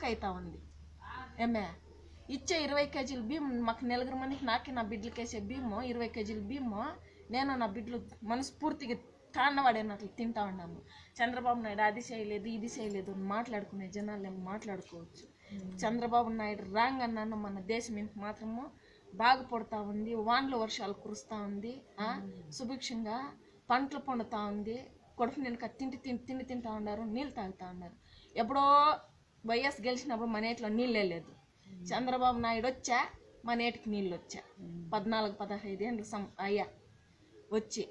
కుక్క అవుతా ఉంది ఏమే ఇచ్చే ఇరవై కేజీల బియ్యం మాకు నలుగురు మందికి నాకే నా బిడ్డలకి వేసే బియ్యము ఇరవై కేజీల బియ్యము నేను నా బిడ్డలు మనస్ఫూర్తిగా తాండవాడేనట్లు తింటా ఉన్నాము చంద్రబాబు నాయుడు అది చేయలేదు ఇది చేయలేదు అని మాట్లాడుకునే జనాలు ఏమో మాట్లాడుకోవచ్చు చంద్రబాబు నాయుడు రాంగ్ అన్నాను మన దేశం ఇంత మాత్రము బాగుపడుతూ ఉంది వానలు వర్షాలు కురుస్తూ ఉంది ఆ, సుభిక్షంగా పంటలు పండుతూ ఉంది కొడుకు నేను తిండి తిండి తిండి తింటా ఉన్నారు నీళ్ళు తాగుతూ ఉన్నారు ఎప్పుడో వైఎస్ గెలిచినప్పుడు మన ఏటిలో నీళ్ళే లేదు చంద్రబాబు నాయుడు వచ్చా మన ఏటికి నీళ్ళు వచ్చా పద్నాలుగు పదహైదు ఏళ్ళు సం అయ్యా వచ్చి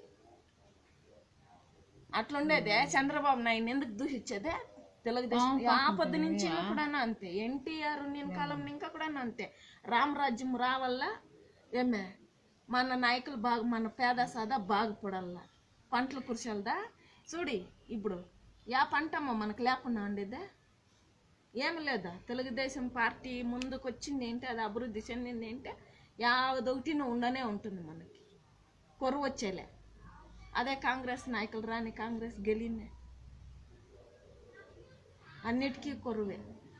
అట్లుండేదే చంద్రబాబు నాయుడు ఎందుకు దూషించేదే తెలుగుదేశం ఆ పొద్దు నుంచి కూడా అంతే ఎన్టీఆర్ నేను కాలం ఇంకా కూడా అంతే రామరాజ్యం రావల్ల ఏమే మన నాయకులు బాగా మన పేద సాదా బాగుపడల్లా పంటలు కురిసెల్దా చూడి ఇప్పుడు యా పంటమ్మా మనకు లేకుండా ఉండేదే ఏమి లేదా తెలుగుదేశం పార్టీ ముందుకు వచ్చింది ఏంటి అది అభివృద్ధి చెందింది ఏంటి యావదొకటి ఉండనే ఉంటుంది మనకి కొరువు వచ్చేలే అదే కాంగ్రెస్ నాయకులు రాని కాంగ్రెస్ గెలిందే అన్నిటికీ కొరువే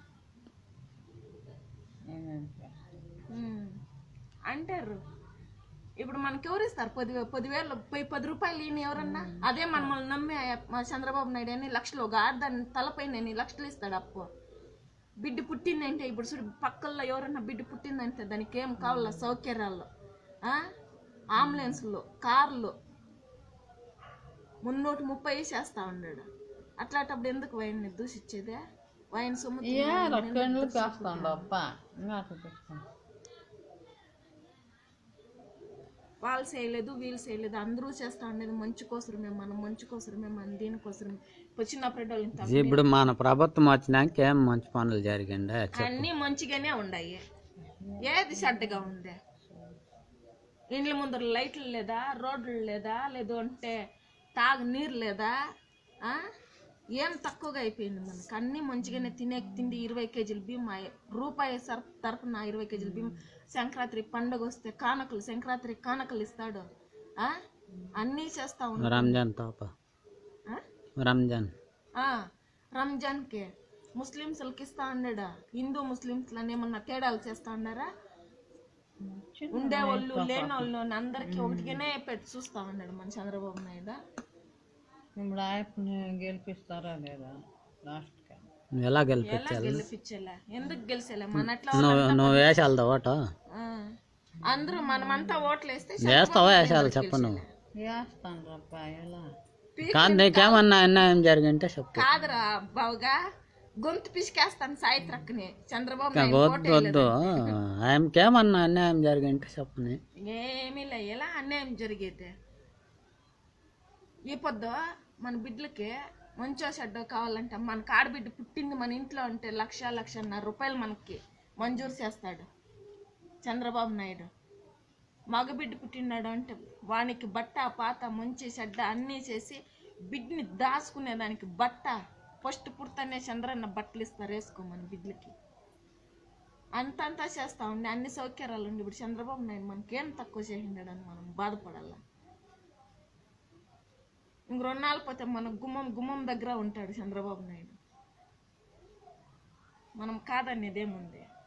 ఉమ్. అంటారు ఇప్పుడు మనకి ఎవరు ఇస్తారు పది పదివేలు పది పది రూపాయలు ఈయన ఎవరన్నా అదే మనల్ని నమ్మి ఆ- మా చంద్రబాబు నాయుడు ఎన్ని లక్షలు ఒక ఆడదాని తలపైన ఎన్ని లక్షలు ఇస్తాడు అప్పు బిడ్డ పుట్టిందంటే ఇప్పుడు చూడు పక్కల్లో ఎవరన్నా బిడ్డ పుట్టిందంటే దానికి ఏం కావాలా సౌకర్యాలు ఆ? అంబులెన్స్లు కార్లు మున్నూటి ముప్పై చేస్తా ఉన్నాడు అట్లాంటప్పుడు ఎందుకు వైన్ దూషించేదే వైన్ సొమ్ము తిని ఏ రొక్కండ్లు కాస్తాండు అప్ప ఇంకా అట్లా పెట్టుకోండి వాళ్ళు చేయలేదు వీళ్ళు చేయలేదు అందరూ చేస్తా ఉండేది మంచి కోసరమే మనం మంచి కోసరమే మన దీనికోసరమే ఇప్పుడు చిన్నప్పుడు వాళ్ళు ఇంత ఇప్పుడు మన ప్రభుత్వం వచ్చినాక ఏం మంచి పనులు జరిగిండే అన్నీ మంచిగానే ఉన్నాయి ఏది చెడ్డగా ఉంది ఇండ్ల ముందర లైట్లు లేదా రోడ్లు లేదా లేదు అంటే తాగు నీరు లేదా ఆ? ఏం తక్కువగా అయిపోయింది మనకు అన్నీ మంచిగానే తినే తిండి ఇరవై కేజీల బియ్యం ఆ- రూపాయి సర్ తరపున ఇరవై కేజీల బియ్యం సంక్రాంతి పండుగ వస్తే కానకలు సంక్రాంతి కానకలు ఇస్తాడు ఆ? అన్నీ చేస్తా ఉన్నాడు రంజాన్ తాప ఆ? రంజాన్ ఆ, రంజాన్కి ముస్లిమ్స్లకి ఇస్తా ఉన్నాడా హిందూ ముస్లిమ్స్లని ఏమన్నా తేడాలు చేస్తా ఉన్నారా ఉండే వాళ్ళు లేని వాళ్ళు అందరికి ఒకటిగానే పెట్టి చూస్తా ఉన్నాడు మన చంద్రబాబు నాయుడు ఇప్పుడు ఆయప్పని గెలిపిస్తారా లేదా లాస్ట్కి ఎలా ఎలా గెలిపించాలి గెలిపించేలా ఎందుకు గెలిచేలా మన అట్లా నువ్వు నువ్వు వేసాలదా ఓటు ఆ, అందరూ మనమంతా ఓట్లు వేస్తే వేస్తావా వేసాలి చెప్పు నువ్వు వేస్తాను అప్ప ఎలా కాదు నీకేమన్నా అన్యాయం జరిగింటే చెప్పు కాదురా బావుగా గొంతు పిసికేస్తాను సాయిత్రక్కని చంద్రబాబు నాయుడు వద్దు వద్దు ఆయనకేమన్నా అన్యాయం జరిగింటే చెప్పని ఏమీ లే ఎలా అన్యాయం జరిగేది ఈ పొద్దు మన బిడ్డలకి మంచో చెడ్డో కావాలంటే మన ఆడబిడ్డ పుట్టింది మన ఇంట్లో ఉంటే లక్ష లక్షన్నర రూపాయలు మనకి మంజూరు చేస్తాడు చంద్రబాబు నాయుడు మగబిడ్డ పుట్టినాడు అంటే వానికి బట్ట పాత మంచి చెడ్డ అన్నీ చేసి బిడ్డని దాచుకునే దానికి బట్ట ఫస్ట్ పుడతానే చంద్రన్న బట్టలు ఇస్తారు వేసుకోమని బిడ్డలకి అంతంతా చేస్తా ఉండి అన్ని సౌకర్యాలు ఉండి ఇప్పుడు చంద్రబాబు నాయుడు మనకేం తక్కువ చేసిండాడని మనం బాధపడాల ఇంక రెండాలు పోతే మన గుమ్మం గుమ్మం దగ్గర ఉంటాడు చంద్రబాబు నాయుడు మనం కాదనేదేముంది